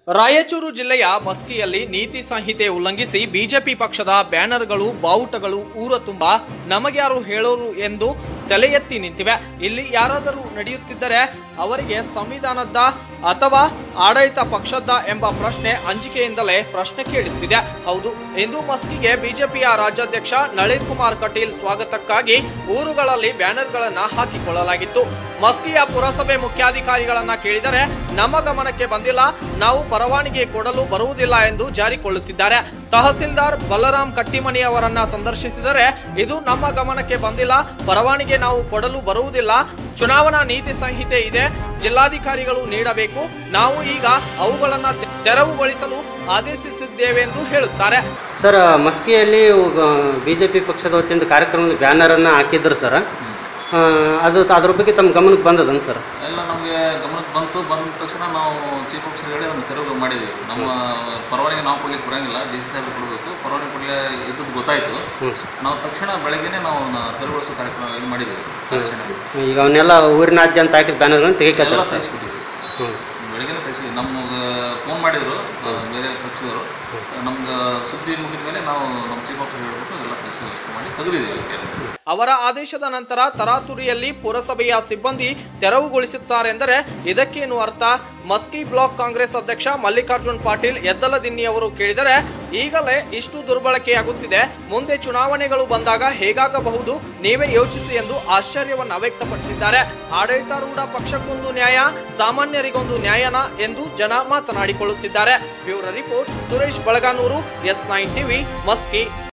ರಾಯಚೂರು ಜಿಲ್ಲೆಯ ಮಸ್ಕಿಯಲ್ಲಿ ನೀತಿ ಸಂಹಿತೆ ಉಲ್ಲಂಘಿಸಿ ಬಿಜೆಪಿ ಪಕ್ಷದ ಬ್ಯಾನರ್ಗಳು ಬಾವುಟಗಳು ಊರ ತುಂಬ ನಮಗ್ಯಾರು ಹೇಳೋರು ಎಂದು ತಲೆ ಎತ್ತಿ ನಿಂತಿವೆ ಇಲ್ಲಿ ಯಾರಾದರೂ ನಡೆಯುತ್ತಿದ್ದರೆ ಅವರಿಗೆ ಸಂವಿಧಾನದ ಅಥವಾ ಆಡಳಿತ ಪಕ್ಷದ ಎಂಬ ಪ್ರಶ್ನೆ ಅಂಜಿಕೆಯಿಂದಲೇ ಪ್ರಶ್ನೆ ಕೇಳುತ್ತಿದೆ ಹೌದು ಇಂದು ಮಸ್ಕಿಗೆ ಬಿಜೆಪಿಯ ರಾಜ್ಯಾಧ್ಯಕ್ಷ ನಳಿನ್ ಕುಮಾರ್ ಕಟೀಲ್ ಸ್ವಾಗತಕ್ಕಾಗಿ ಊರುಗಳಲ್ಲಿ ಬ್ಯಾನರ್ಗಳನ್ನ ಹಾಕಿಕೊಳ್ಳಲಾಗಿತ್ತು ಮಸ್ಕಿಯ ಪುರಸಭೆ ಮುಖ್ಯಾಧಿಕಾರಿಗಳನ್ನ ಕೇಳಿದರೆ ನಮ್ಮ ಗಮನಕ್ಕೆ ಬಂದಿಲ್ಲ ನಾವು ಪರವಾನಗಿ ಕೊಡಲು ಬರುವುದಿಲ್ಲ ಎಂದು ಜಾರಿಕೊಳ್ಳುತ್ತಿದ್ದಾರೆ ತಹಸೀಲ್ದಾರ್ ಬಲರಾಮ್ ಕಟ್ಟಿಮನಿ ಅವರನ್ನ ಸಂದರ್ಶಿಸಿದರೆ ಇದು ನಮ್ಮ ಗಮನಕ್ಕೆ ಬಂದಿಲ್ಲ ಪರವಾನಗಿ ನಾವು ಕೊಡಲು ಬರುವುದಿಲ್ಲ ಚುನಾವಣಾ ನೀತಿ ಸಂಹಿತೆ ಇದೆ ಜಿಲ್ಲಾಧಿಕಾರಿಗಳು ನೀಡಬೇಕು ನಾವು ಈಗ ಅವುಗಳನ್ನ ತೆ- ತೆರವುಗೊಳಿಸಲು ಆದೇಶಿಸಿದ್ದೇವೆ ಎಂದು ಹೇಳುತ್ತಾರೆ ಸರ್ ಮಸ್ಕಿಯಲ್ಲಿ ಬಿ ಜೆ ಪಿ ಪಕ್ಷದ ವತಿಯಿಂದ ಕಾರ್ಯಕ್ರಮದ ಬ್ಯಾನರನ್ನು ಹಾಕಿದ್ರು ಸರ್ ಆ, ಅದು ಅದ್ರ ಬಗ್ಗೆ ತಮ್ಮ ಗಮನಕ್ಕೆ ಬಂದದನ್ ಸರ್ ಎಲ್ಲ ನಮಗೆ ಗಮನಕ್ಕೆ ಬಂತು ಬಂದ ತಕ್ಷಣ ನಾವು ಚೀಫ್ ಆಫೀಸರ್ ಹೇಳಿ ಅದನ್ನು ತೆರವು ಮಾಡಿದ್ದೀವಿ ನಮ್ಮ ಪರವಾನಗಿ ನಾವು ಕೊಡ್ಲಿಕ್ಕೆ ಬರೋಂಗಿಲ್ಲ ಡಿ ಸಿ ಸಾಹೇಬ್ ಕೊಡಬೇಕು ಪರವಾನಗಿ ಕೊಡಲೇ ಇದ್ದದ್ದು ಗೊತ್ತಾಯಿತು ಹ್ಞೂ ಸರ್ ನಾವು ತಕ್ಷಣ ಬೆಳಗ್ಗೆನೇ ನಾವು ನ- ತೆರವುಗೊಳಿಸೋ ಕಾರ್ಯಕ್ರಮ ಇದು ಮಾಡಿದ್ದೀವಿ ಕಾರ್ಯಾಚರಣೆ ಈಗ ಅವನ್ನೆಲ್ಲ ಊರಿನಾದ್ಯಂತ ಹಾಕಿದ ಬ್ಯಾನರ್ಗಳನ್ನು ಎಲ್ಲ ತೆಗಿಕತ್ತಾರೆ ಸರ್ ತೆಗೆಸ್ಬಿಟ್ಟಿದ್ದೀವಿ ಹ್ಞೂ ಸರ್ ಬೆಳಗ್ಗೆನೇ ತೆಗೆಸಿದ್ವಿ ನಮ್ಗೆ ಫೋನ್ ಮಾಡಿದರು ಬೇರೆ ಪಕ್ಷದವರು ನಮ್ಗೆ ಸುದ್ದಿ ಮುಗಿದ ಮೇಲೆ ನಾವು ನಮ್ಮ ಚೀಫ್ ಆಫೀಸರ್ ಹೇಳ್ಬಿಟ್ಟು ಎಲ್ಲ ತೆಗೆಸಿ ವ್ಯವಸ್ಥೆ ಮಾಡಿ ತೆಗೆದಿದ್ದೀವಿ ಕೆಲವು ಅವರ ಆದೇಶದ ನಂತರ ತರಾತುರಿಯಲ್ಲಿ ಪುರಸಭೆಯ ಸಿಬ್ಬಂದಿ ತೆರವುಗೊಳಿಸುತ್ತಾರೆಂದರೆ ಇದಕ್ಕೇನು ಅರ್ಥ ಮಸ್ಕಿ ಬ್ಲಾಕ್ ಕಾಂಗ್ರೆಸ್ ಅಧ್ಯಕ್ಷ ಮಲ್ಲಿಕಾರ್ಜುನ್ ಪಾಟೀಲ್ ಎದ್ದಲದಿನ್ನಿ ಅವರು ಕೇಳಿದರೆ ಈಗಲೇ ಇಷ್ಟು ದುರ್ಬಳಕೆಯಾಗುತ್ತಿದೆ ಮುಂದೆ ಚುನಾವಣೆಗಳು ಬಂದಾಗ ಹೇಗಾಗಬಹುದು ನೀವೇ ಯೋಚಿಸಿ ಎಂದು ಆಶ್ಚರ್ಯವನ್ನ ವ್ಯಕ್ತಪಡಿಸಿದ್ದಾರೆ ಆಡಳಿತಾರೂಢ ಪಕ್ಷಕ್ಕೊಂದು ನ್ಯಾಯ ಸಾಮಾನ್ಯರಿಗೊಂದು ನ್ಯಾಯನ ಎಂದು ಜನ ಮಾತನಾಡಿಕೊಳ್ಳುತ್ತಿದ್ದಾರೆ bureau report Suresh Balaganur S nine TV Maski